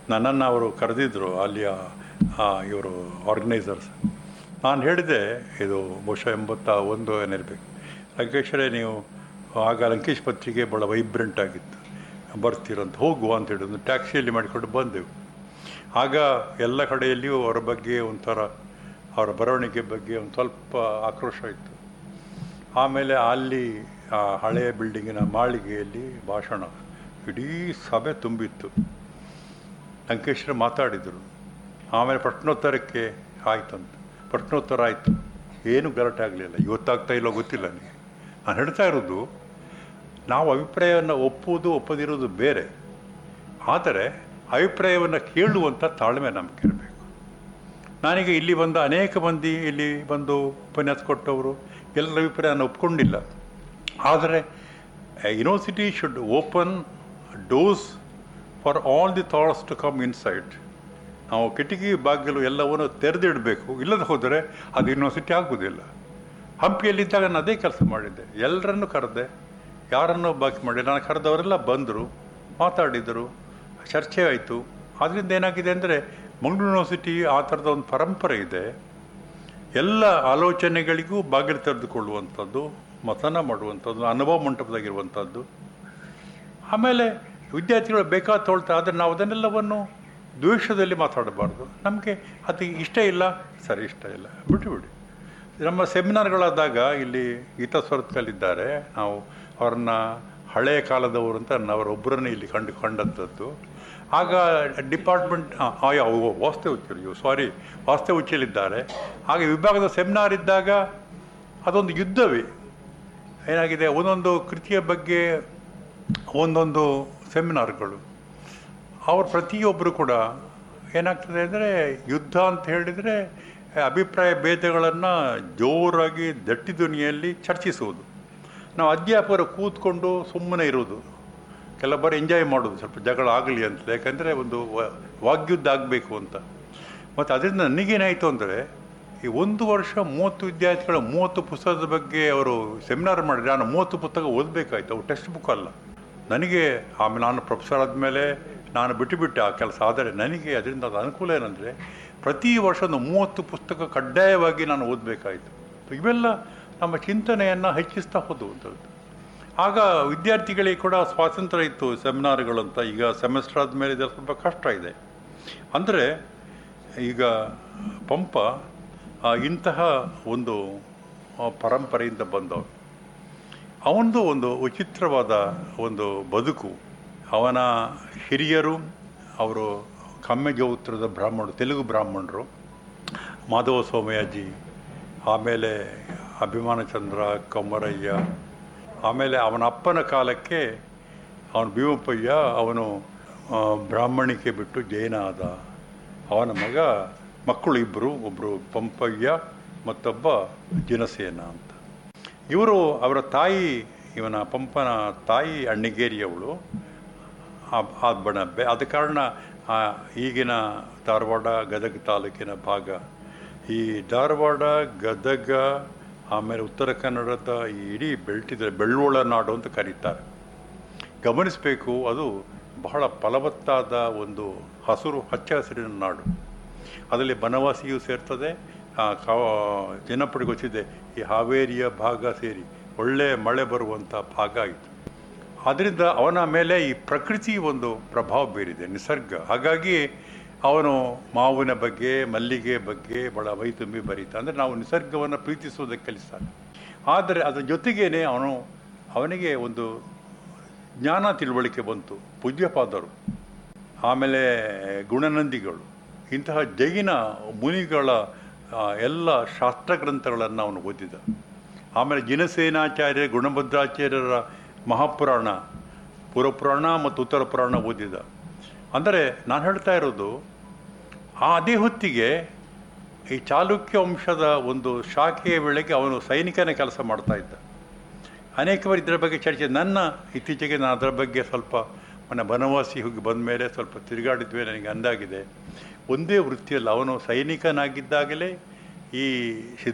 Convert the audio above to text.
ನನ್ನನ್ನು ಅವರು ಕರೆದಿದ್ದರು ಅಲ್ಲಿಯ ಇವರು ಆರ್ಗನೈಸರ್ಸ್ ನಾನು ಹೇಳಿದೆ ಇದು ಬಹುಶಃ ಎಂಬತ್ತ ಒಂದು ಏನಿರಬೇಕು ಲಂಕೇಶ್ವರೇ ನೀವು ಆಗ ಲಂಕೇಶ್ ಪತ್ರಿಕೆ ಭಾಳ ವೈಬ್ರೆಂಟ್ ಆಗಿತ್ತು ಬರ್ತೀರಂತ ಹೋಗುವ ಅಂತ ಹೇಳಿ ಒಂದು ಟ್ಯಾಕ್ಸಿಯಲ್ಲಿ ಮಾಡಿಕೊಂಡು ಬಂದೆವು ಆಗ ಎಲ್ಲ ಕಡೆಯಲ್ಲಿಯೂ ಅವರ ಬಗ್ಗೆ ಒಂಥರ ಅವರ ಬರವಣಿಗೆ ಬಗ್ಗೆ ಒಂದು ಸ್ವಲ್ಪ ಆಕ್ರೋಶ ಇತ್ತು ಆಮೇಲೆ ಅಲ್ಲಿ ಆ ಹಳೆಯ ಬಿಲ್ಡಿಂಗಿನ ಮಾಳಿಗೆಯಲ್ಲಿ ಭಾಷಣ ಇಡೀ ಸಭೆ ತುಂಬಿತ್ತು ಲಂಕೇಶ್ವರ ಮಾತಾಡಿದರು ಆಮೇಲೆ ಪ್ರಶ್ನೋತ್ತರಕ್ಕೆ ಆಯ್ತಂತ ಪ್ರಶ್ನೋತ್ತರ ಆಯಿತು ಏನು ಗಲಾಟೆ ಆಗಲಿಲ್ಲ ಇವತ್ತಾಗ್ತಾ ಇಲ್ಲೋ ಗೊತ್ತಿಲ್ಲ ನನಗೆ ನಾನು ಹೇಳ್ತಾ ಇರೋದು ನಾವು ಅಭಿಪ್ರಾಯವನ್ನು ಒಪ್ಪುವುದು ಒಪ್ಪದಿರೋದು ಬೇರೆ ಆದರೆ ಅಭಿಪ್ರಾಯವನ್ನು ಕೇಳುವಂಥ ತಾಳ್ಮೆ ನಮಗೆ ಇರಬೇಕು ನಾನೀಗ ಇಲ್ಲಿ ಬಂದ ಅನೇಕ ಮಂದಿ ಇಲ್ಲಿ ಬಂದು ಉಪನ್ಯಾಸ ಕೊಟ್ಟವರು ಎಲ್ಲರ ಅಭಿಪ್ರಾಯನ ಒಪ್ಕೊಂಡಿಲ್ಲ ಆದರೆ university should open doors for all the thoughts to come inside ನಾವು ಕಿಟಕಿ ಬಾಗಿಲು ಎಲ್ಲವನ್ನು ತೆರೆದಿಡಬೇಕು ಇಲ್ಲದೆ ಹೋದರೆ ಅದು ಯೂನಿವರ್ಸಿಟಿ ಆಗುವುದಿಲ್ಲ ಹಂಪಿಯಲ್ಲಿದ್ದಾಗ ನಾನು ಅದೇ ಕೆಲಸ ಮಾಡಿದ್ದೆ ಎಲ್ಲರನ್ನೂ ಕರೆದೆ ಯಾರನ್ನೂ ಬಾಕಿ ಮಾಡಿ ನಾನು ಕರೆದವರೆಲ್ಲ ಬಂದರು ಮಾತಾಡಿದರು ಚರ್ಚೆ ಆಯಿತು ಅದರಿಂದ ಏನಾಗಿದೆ ಅಂದರೆ ಮಂಗಳೂರು ಯೂನಿವರ್ಸಿಟಿ ಆ ಥರದ ಒಂದು ಪರಂಪರೆ ಇದೆ ಎಲ್ಲ ಆಲೋಚನೆಗಳಿಗೂ ಬಾಗಿಲು ತೆರೆದುಕೊಳ್ಳುವಂಥದ್ದು ಮತನ ಮಾಡುವಂಥದ್ದು ಅನುಭವ ಮಂಟಪದಾಗಿರುವಂಥದ್ದು ಆಮೇಲೆ ವಿದ್ಯಾರ್ಥಿಗಳು ಬೇಕಾದ ತೊಳ್ತಾ ಆದರೆ ನಾವು ಅದನ್ನೆಲ್ಲವನ್ನು ದ್ವೇಷದಲ್ಲಿ ಮಾತಾಡಬಾರ್ದು ನಮಗೆ ಅದು ಇಷ್ಟ ಇಲ್ಲ ಸರಿ ಇಷ್ಟ ಇಲ್ಲ ಬಿಟ್ಟು ಬಿಡಿ ನಮ್ಮ ಸೆಮಿನಾರ್ಗಳಾದಾಗ ಇಲ್ಲಿ ಗೀತಾ ಸ್ವರತ್ಕಲ್ಲಿದ್ದಾರೆ ನಾವು ಅವ್ರನ್ನ ಹಳೆಯ ಕಾಲದವರು ಅಂತ ಅವರೊಬ್ಬರನ್ನೇ ಇಲ್ಲಿ ಕಂಡು ಕಂಡಂಥದ್ದು ಆಗ ಡಿಪಾರ್ಟ್ಮೆಂಟ್ ವಾಸ್ತವ ಉಚ್ಚರು ಸಾರಿ ವಾಸ್ತವ ಉಚ್ಚಲಿದ್ದಾರೆ ಆಗ ವಿಭಾಗದ ಸೆಮಿನಾರ್ ಇದ್ದಾಗ ಅದೊಂದು ಯುದ್ಧವೇ ಏನಾಗಿದೆ ಒಂದೊಂದು ಕೃತಿಯ ಬಗ್ಗೆ ಒಂದೊಂದು ಸೆಮಿನಾರ್ಗಳು ಅವ್ರು ಪ್ರತಿಯೊಬ್ಬರು ಕೂಡ ಏನಾಗ್ತದೆ ಅಂದರೆ ಯುದ್ಧ ಅಂತ ಹೇಳಿದರೆ ಅಭಿಪ್ರಾಯ ಭೇದಗಳನ್ನು ಜೋರಾಗಿ ದಟ್ಟಿ ಧ್ವನಿಯಲ್ಲಿ ಚರ್ಚಿಸುವುದು ನಾವು ಅಧ್ಯಾಪಕರು ಕೂತ್ಕೊಂಡು ಸುಮ್ಮನೆ ಇರೋದು ಕೆಲವೊಬ್ಬರು ಎಂಜಾಯ್ ಮಾಡೋದು ಸ್ವಲ್ಪ ಜಗಳ ಆಗಲಿ ಅಂತ ಯಾಕಂದರೆ ಒಂದು ವಾಗ್ಯುದ್ಧ ಆಗಬೇಕು ಅಂತ ಮತ್ತು ಅದರಿಂದ ನನಗೇನಾಯಿತು ಅಂದರೆ ಈ ಒಂದು ವರ್ಷ ಮೂವತ್ತು ವಿದ್ಯಾರ್ಥಿಗಳ ಮೂವತ್ತು ಪುಸ್ತಕದ ಬಗ್ಗೆ ಅವರು ಸೆಮಿನಾರ್ ಮಾಡಿದ್ರೆ ನಾನು ಮೂವತ್ತು ಪುಸ್ತಕ ಓದಬೇಕಾಯ್ತು ಅವು ಟೆಕ್ಸ್ಟ್ ಬುಕ್ ಅಲ್ಲ ನನಗೆ ಆಮೇಲೆ ನಾನು ಪ್ರೊಫೆಸರ್ ಆದಮೇಲೆ ನಾನು ಬಿಟ್ಟು ಬಿಟ್ಟೆ ಆ ಕೆಲಸ ಆದರೆ ನನಗೆ ಅದರಿಂದ ಅದು ಅನುಕೂಲ ಏನಂದರೆ ಪ್ರತಿ ವರ್ಷ ಒಂದು ಮೂವತ್ತು ಪುಸ್ತಕ ಕಡ್ಡಾಯವಾಗಿ ನಾನು ಓದಬೇಕಾಯಿತು ಇವೆಲ್ಲ ನಮ್ಮ ಚಿಂತನೆಯನ್ನು ಹೆಚ್ಚಿಸ್ತಾ ಹೋದುವಂಥದ್ದು ಆಗ ವಿದ್ಯಾರ್ಥಿಗಳಿಗೆ ಕೂಡ ಸ್ವಾತಂತ್ರ್ಯ ಇತ್ತು ಸೆಮಿನಾರ್ಗಳಂತ ಈಗ ಸೆಮಿಸ್ಟರ್ ಆದಮೇಲೆ ಇದೆಲ್ಲ ಸ್ವಲ್ಪ ಕಷ್ಟ ಇದೆ ಅಂದರೆ ಈಗ ಪಂಪ ಆ, ಇಂತಹ ಒಂದು ಆ, ಪರಂಪರೆಯಿಂದ ಬಂದವರು ಅವನದು ಒಂದು ವಿಚಿತ್ರವಾದ ಒಂದು ಬದುಕು ಅವನ ಹಿರಿಯರು ಅವರು ಕಮ್ಮೆಗೌತ್ರದ ಬ್ರಾಹ್ಮಣರು ತೆಲುಗು ಬ್ರಾಹ್ಮಣರು ಮಾಧವ ಸೋಮಯಾಜಿ ಆಮೇಲೆ ಅಭಿಮಾನಚಂದ್ರ ಕೊಮ್ಮರಯ್ಯ ಆಮೇಲೆ ಅವನ ಅಪ್ಪನ ಕಾಲಕ್ಕೆ ಅವನು ಭೀಮಪ್ಪಯ್ಯ ಅವನು ಆ, ಬ್ರಾಹ್ಮಣಿಕೆ ಬಿಟ್ಟು ಜೈನ ಆದ ಅವನ ಮಗ ಮಕ್ಕಳು ಇಬ್ಬರು ಒಬ್ಬರು ಪಂಪಯ್ಯ ಮತ್ತೊಬ್ಬ ಜಿನಸೇನ ಅಂತ ಇವರು ಅವರ ತಾಯಿ ಇವನ ಪಂಪನ ತಾಯಿ ಅಣ್ಣಿಗೇರಿಯವಳು ಆ- ಆ ಬಣ ಬೆ- ಆದ ಕಾರಣ ಆ ಈಗಿನ ಧಾರವಾಡ ಗದಗ ತಾಲೂಕಿನ ಭಾಗ ಈ ಧಾರವಾಡ ಗದಗ ಆಮೇಲೆ ಉತ್ತರ ಕನ್ನಡದ ಈ ಇಡೀ ಬೆಲ್ಟಿದ ಬೆಳ್ಳೋಳ ನಾಡು ಅಂತ ಕರೀತಾರೆ ಗಮನಿಸಬೇಕು ಅದು ಬಹಳ ಫಲವತ್ತಾದ ಒಂದು ಹಸಿರು ಹಚ್ಚ ಹಸಿರಿನ ನಾಡು ಅದರಲ್ಲಿ ಬನವಾಸಿಯೂ ಸೇರ್ತದೆ ಆ, ಕಾ- ಜನಪಡಿ ಗೊತ್ತಿದೆ ಈ ಹಾವೇರಿಯ ಭಾಗ ಸೇರಿ ಒಳ್ಳೆ ಮಳೆ ಬರುವಂಥ ಭಾಗ ಆಯಿತು ಆದ್ದರಿಂದ ಅವನ ಮೇಲೆ ಈ ಪ್ರಕೃತಿ ಒಂದು ಪ್ರಭಾವ ಬೀರಿದೆ ನಿಸರ್ಗ ಹಾಗಾಗಿ ಅವನು ಮಾವಿನ ಬಗ್ಗೆ ಮಲ್ಲಿಗೆ ಬಗ್ಗೆ ಬಹಳ ಮೈತುಂಬಿ ಬರೀತ ಅಂದರೆ ನಾವು ನಿಸರ್ಗವನ್ನು ಪ್ರೀತಿಸುವುದಕ್ಕೆ ಕಲಿಸ್ತಾನೆ ಆದರೆ ಅದರ ಜೊತೆಗೇನೆ ಅವನು ಅವನಿಗೆ ಒಂದು ಜ್ಞಾನ ತಿಳುವಳಿಕೆ ಬಂತು ಪೂಜ್ಯಪಾದರು ಆಮೇಲೆ ಗುಣನಂದಿಗಳು ಇಂತಹ ಜೈನ ಮುನಿಗಳ ಆ, ಎಲ್ಲ ಶಾಸ್ತ್ರಗ್ರಂಥಗಳನ್ನು ಅವನು ಓದಿದ ಆಮೇಲೆ ಜಿನಸೇನಾಚಾರ್ಯ ಗುಣಭದ್ರಾಚಾರ್ಯರ ಮಹಾಪುರಾಣ ಪುರಪುರಾಣ ಮತ್ತು ಉತ್ತರ ಪುರಾಣ ಓದಿದ ಅಂದರೆ ನಾನು ಹೇಳ್ತಾ ಇರೋದು ಆ ಅದೇ ಹೊತ್ತಿಗೆ ಈ ಚಾಲುಕ್ಯ ವಂಶದ ಒಂದು ಶಾಖೆಯ ವೇಳೆಗೆ ಅವನು ಸೈನಿಕನೇ ಕೆಲಸ ಮಾಡ್ತಾ ಇದ್ದ ಅನೇಕ ಬಾರಿ ಇದರ ಬಗ್ಗೆ ಚರ್ಚೆ ನನ್ನ ಇತ್ತೀಚೆಗೆ ನಾನು ಅದರ ಬಗ್ಗೆ ಸ್ವಲ್ಪ ಮೊನ್ನೆ ಬನವಾಸಿ ಹೋಗಿ ಬಂದ ಮೇಲೆ ಸ್ವಲ್ಪ ತಿರುಗಾಡಿದ್ವಿ ನನಗೆ ಅಂದಾಗಿದೆ ಒಂದೇ ವೃತ್ತಿಯಲ್ಲಿ ಅವನು ಸೈನಿಕನಾಗಿದ್ದಾಗಲೇ ಈ ಸಿದ್ಧ